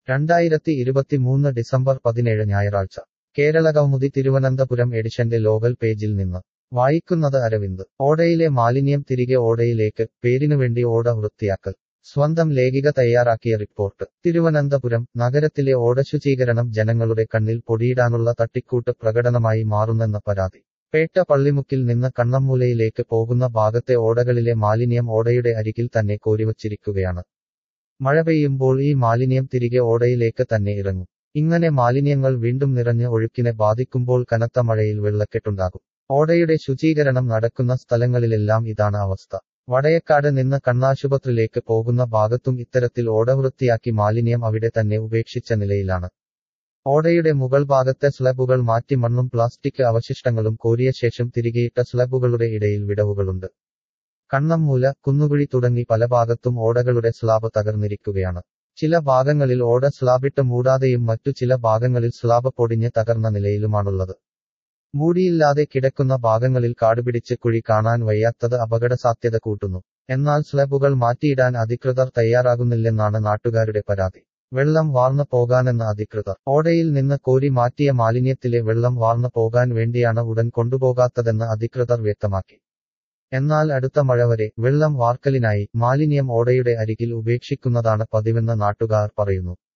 രണ്ടായിരത്തി ഇരുപത്തിമൂന്ന് ഡിസംബർ പതിനേഴ് ഞായറാഴ്ച കേരളകൗമുദി തിരുവനന്തപുരം എഡിഷന്റെ ലോകൽ പേജിൽ നിന്ന് വായിക്കുന്നത് അരവിന്ദ് ഓടയിലെ മാലിന്യം തിരികെ ഓടയിലേക്ക് പേരിനുവേണ്ടി ഓട വൃത്തിയാക്കൽ സ്വന്തം ലേഖിക തയ്യാറാക്കിയ റിപ്പോർട്ട് തിരുവനന്തപുരം നഗരത്തിലെ ഓടശുചീകരണം ജനങ്ങളുടെ കണ്ണിൽ പൊടിയിടാനുള്ള തട്ടിക്കൂട്ട് പ്രകടനമായി മാറുന്നെന്ന പരാതി പേട്ട പള്ളിമുക്കിൽ നിന്ന് കണ്ണമ്മൂലയിലേക്ക് പോകുന്ന ഭാഗത്തെ ഓടകളിലെ മാലിന്യം ഓടയുടെ അരികിൽ തന്നെ കോരിവച്ചിരിക്കുകയാണ് മഴ പെയ്യുമ്പോൾ ഈ മാലിന്യം തിരികെ ഓടയിലേക്ക് തന്നെ ഇറങ്ങും ഇങ്ങനെ മാലിന്യങ്ങൾ വീണ്ടും നിറഞ്ഞ് ഒഴുക്കിനെ ബാധിക്കുമ്പോൾ കനത്ത മഴയിൽ വെള്ളക്കെട്ടുണ്ടാകും ഓടയുടെ ശുചീകരണം നടക്കുന്ന സ്ഥലങ്ങളിലെല്ലാം ഇതാണ് അവസ്ഥ വടയക്കാട് നിന്ന് കണ്ണാശുപത്രിയിലേക്ക് പോകുന്ന ഭാഗത്തും ഇത്തരത്തിൽ ഓട വൃത്തിയാക്കി മാലിന്യം അവിടെ തന്നെ ഉപേക്ഷിച്ച നിലയിലാണ് ഓടയുടെ മുകൾ ഭാഗത്തെ സ്ലബുകൾ മാറ്റി മണ്ണും പ്ലാസ്റ്റിക് അവശിഷ്ടങ്ങളും കോരിയ ശേഷം തിരികെയിട്ട സ്ലബുകളുടെ ഇടയിൽ വിടവുകളുണ്ട് കണ്ണമ്മൂല കുന്നുകുഴി തുടങ്ങി പല ഭാഗത്തും ഓടകളുടെ സ്ലാബ് തകർന്നിരിക്കുകയാണ് ചില ഭാഗങ്ങളിൽ ഓട സ്ലാബിട്ട് മൂടാതെയും മറ്റു ചില ഭാഗങ്ങളിൽ സ്ലാബ് പൊടിഞ്ഞ് തകർന്ന നിലയിലുമാണുള്ളത് മൂടിയില്ലാതെ കിടക്കുന്ന ഭാഗങ്ങളിൽ കാടുപിടിച്ച് കുഴി കാണാൻ വയ്യാത്തത് അപകട സാധ്യത കൂട്ടുന്നു എന്നാൽ സ്ലബുകൾ മാറ്റിയിടാൻ അധികൃതർ തയ്യാറാകുന്നില്ലെന്നാണ് നാട്ടുകാരുടെ പരാതി വെള്ളം വാർന്നു പോകാനെന്ന അധികൃതർ ഓടയിൽ നിന്ന് കോരി മാറ്റിയ മാലിന്യത്തിലെ വെള്ളം വാർന്നു പോകാൻ വേണ്ടിയാണ് ഉടൻ കൊണ്ടുപോകാത്തതെന്ന് അധികൃതർ വ്യക്തമാക്കി എന്നാൽ അടുത്ത മഴ വരെ വെള്ളം വാർക്കലിനായി മാലിന്യം ഓടയുടെ അരികിൽ ഉപേക്ഷിക്കുന്നതാണ് പതിവെന്ന് നാട്ടുകാർ പറയുന്നു